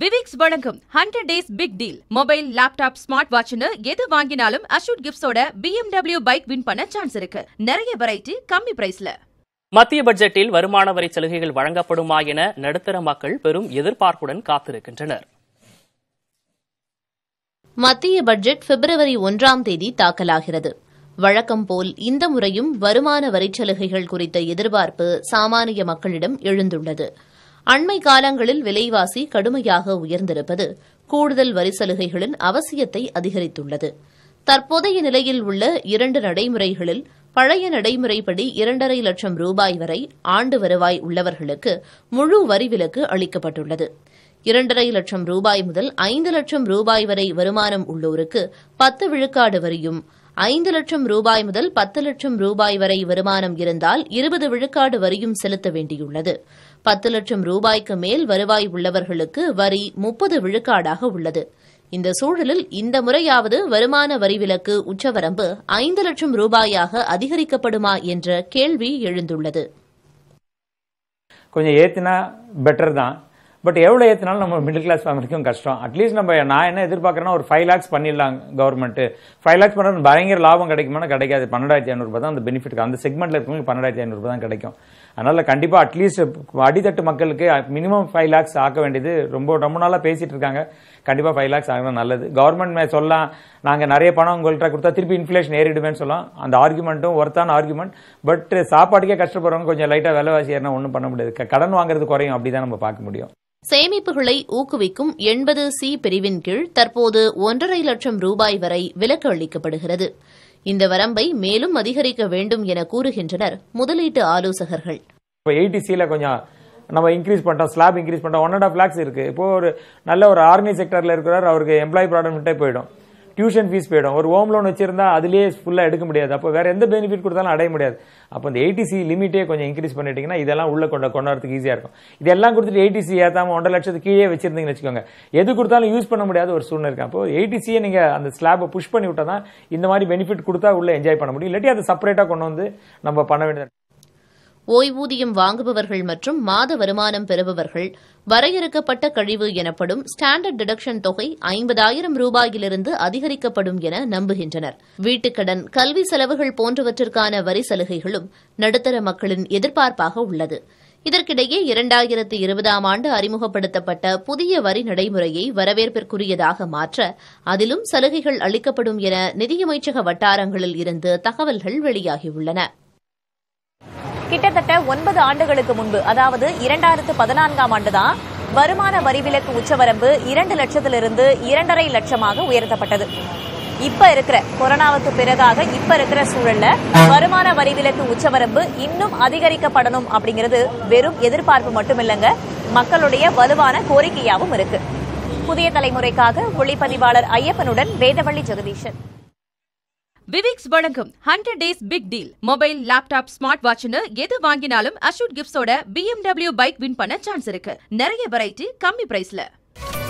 விவிக்ஸ் வழங்கும் hundred days big deal mobile laptop smart வாட்ச்னு எது வாங்கினாலும் அஷூட் கிஃப்ட்ஸோட BMW பைக் வின் பண்ண சான்ஸ் இருக்கு நிறைய வெரைட்டி கம்மி பிரைஸ்ல மத்திய பட்ஜெட்டில் வருமான வரி சலுகைகள் வழங்கப்படுமா என நடுத்தர மக்கள் பெரும் எதிர்பார்ப்புடன் காத்திருக்கின்றனர் மத்திய பட்ஜெட் பிப்ரவரி ஒன்றாம் தேதி தாக்கலாகிறது வழக்கம் போல் இந்த முறையும் வருமான வரிச் சலுகைகள் குறித்த எதிர்பார்ப்பு சாமானிய மக்களிடம் எழுந்துள்ளது அண்மை காலங்களில் விலைவாசி கடுமையாக உயர்ந்திருப்பது கூடுதல் வரி சலுகைகளின் அவசியத்தை அதிகரித்துள்ளது தற்போதைய நிலையில் உள்ள இரண்டு நடைமுறைகளில் பழைய நடைமுறைப்படி இரண்டரை லட்சம் ரூபாய் வரை ஆண்டு வருவாய் உள்ளவர்களுக்கு முழு வரி விலக்கு அளிக்கப்பட்டுள்ளது இரண்டரை லட்சம் ரூபாய் முதல் ஐந்து லட்சம் ரூபாய் வரை வருமானம் உள்ளோருக்கு பத்து விழுக்காடு வரியும் ஐந்து லட்சம் ரூபாய் முதல் பத்து லட்சம் ரூபாய் வரை வருமானம் இருந்தால் இருபது விழுக்காடு வரியும் செலுத்த வேண்டியுள்ளது பத்து லட்சம் ரூபாய்க்கு மேல் வருவாய் உள்ளவர்களுக்கு வரி முப்பது விழுக்காடாக உள்ளது இந்த சூழலில் இந்த முறையாவது வருமான வரி விலக்கு உச்சவரம்பு ஐந்து லட்சம் ரூபாயாக அதிகரிக்கப்படுமா என்ற கேள்வி எழுந்துள்ளது கொஞ்சம் ஏற்றினா பெட்டர் தான் பட் எவ்வளோ ஏற்றினாலும் நம்ம மிடில் கிளாஸ் ஃபேமிலிக்கும் கஷ்டம் அட்லீஸ்ட் நம்ம நான் என்ன எதிர்பார்க்குறேன்னா ஒரு ஃபைவ் லேக்ஸ் பண்ணிடலாம் கவர்மெண்ட்டு ஃபைவ் லேக்ஸ் பண்ணுறது பயங்கர லாபம் கிடைக்குமானா கிடைக்காது பன்னெண்டாயிரத்தி ஐநூறுரூபா தான் அந்த பெனிஃபிட் அந்த செக்மெண்ட்டில் இருக்கவங்களுக்கு பன்னெண்டாயிரத்தி ஐநூறுரூபா தான் கிடைக்கும் அதனால் கண்டிப்பாக அட்லீஸ்ட் அடித்தட்டு மக்களுக்கு மினிமம் ஃபைவ் லேக்ஸ் ஆக்க வேண்டியது ரொம்ப ரொம்ப நாளாக பேசிட்டு இருக்காங்க கண்டிப்பாக ஃபைவ் லேக்ஸ் ஆகணும் நல்லது கவர்மெண்ட் மே சொல்லலாம் நாங்கள் நிறைய பணம் உங்கள்கிட்ட கொடுத்தா திருப்பி இன்ஃப்ளேஷன் ஏறிடுவேன்னு சொல்லலாம் அந்த ஆர்குமெண்ட்டும் ஒர்த்தான ஆர்குமெண்ட் பட் சாப்பாட்டுக்கே கஷ்டப்படுறவங்க கொஞ்சம் லைட்டாக விலைவாசி ஏறினா ஒன்றும் பண்ண முடியாது க- கடன் வாங்குறது குறையும் அப்படி தான் நம்ம பார்க்க முடியும் சேமிப்புகளை ஊக்குவிக்கும் எண்பது சி பிரிவின் கீழ் தற்போது ஒன்றரை லட்சம் ரூபாய் வரை விலக்கு அளிக்கப்படுகிறது இந்த வரம்பை மேலும் அதிகரிக்க வேண்டும் என கூறுகின்றனர் முதலீட்டு ஆலோசகர்கள் இப்போ எயிட்டிசியில் கொஞ்சம் நம்ம இன்க்ரீஸ் பண்ணிட்டோம் ஸ்லாப் இன்க்ரீஸ் பண்ணிட்டோம் ஒன் அண்ட் ஆஃப் லேக்ஸ் இருக்கு இப்போ ஒரு நல்ல ஒரு ஆர்மி செக்டரில் இருக்கிறார் அவருக்கு எம்ப்ளாயி ப்ராடக்ட்டே போயிடும் டியூஷன் ஃபீஸ் போயிடும் ஒரு ஹோம் லோன் வச்சிருந்தா அதுலேயே ஃபுல்லாக எடுக்க முடியாது அப்போ வேற எந்த பெனிஃபிட் கொடுத்தாலும் அடைய முடியாது அப்போ இந்த எயிட்டிசி லிமிட்டே கொஞ்சம் இன்க்ரீஸ் பண்ணிட்டீங்கன்னா இதெல்லாம் உள்ள கொண்டு கொண்டு வரதுக்கு ஈஸியாக இருக்கும் இதெல்லாம் கொடுத்துட்டு எயிட்டிசி ஏற்றாம ஒன்றரை லட்சத்துக்கு கீழே வச்சிருந்தீங்கன்னு வச்சுக்கோங்க எது கொடுத்தாலும் யூஸ் பண்ண முடியாத ஒரு சூழ்நிலை இருக்கு அப்போ எயிட்டிசியை நீங்கள் அந்த ஸ்லாபை புஷ் பண்ணி விட்டா தான் இந்த மாதிரி பெனிஃபிட் கொடுத்தா உள்ள என்ஜாய் பண்ண முடியும் இல்லாட்டி அதை செப்பரேட்டாக கொண்டு வந்து நம்ம பண்ண வேண்டியது ஓய்வூதியம் வாங்குபவர்கள் மற்றும் மாத வருமானம் பெறுபவர்கள் வரையறுக்கப்பட்ட கழிவு எனப்படும் ஸ்டாண்டர்ட் டிடக்ஷன் தொகை ஐம்பதாயிரம் ரூபாயிலிருந்து அதிகரிக்கப்படும் என நம்புகின்றனர் வீட்டுக்கடன் கல்வி செலவுகள் போன்றவற்றிற்கான வரி சலுகைகளும் நடுத்தர மக்களின் எதிர்பார்ப்பாக உள்ளது இதற்கிடையே இரண்டாயிரத்து இருபதாம் ஆண்டு அறிமுகப்படுத்தப்பட்ட புதிய வரி நடைமுறையை வரவேற்பிற்குரியதாக மாற்ற அதிலும் சலுகைகள் அளிக்கப்படும் என நிதியமைச்சக வட்டாரங்களில் இருந்து தகவல்கள் வெளியாகியுள்ளன கிட்டத்தட்ட ஒன்பது ஆண்டுகளுக்கு முன்பு அதாவது இரண்டாயிரத்து பதினான்காம் ஆண்டுதான் வருமான வரி விலக்கு உச்சவரம்பு இரண்டு லட்சத்திலிருந்து இரண்டரை லட்சமாக உயர்த்தப்பட்டது இப்ப இருக்கிற கொரோனாவுக்கு பிறகாக இப்ப இருக்கிற சூழல்ல வருமான வரி விலக்கு உச்சவரம்பு இன்னும் அதிகரிக்கப்படணும் அப்படிங்கிறது வெறும் எதிர்பார்ப்பு மட்டுமில்லைங்க மக்களுடைய வலுவான கோரிக்கையாவும் இருக்கு புதிய தலைமுறைக்காக ஒளிப்பதிவாளர் ஐயப்பனுடன் வேதவள்ளி ஜெகதீஷன் விவிக்ஸ் வழங்கும் hundred days big deal mobile laptop smart வாட்ச்னு எது வாங்கினாலும் அஷூட் கிஃப்ட்ஸோட BMW பைக் வின் பண்ண சான்ஸ் இருக்கு நிறைய வெரைட்டி கம்மி பிரைஸ்ல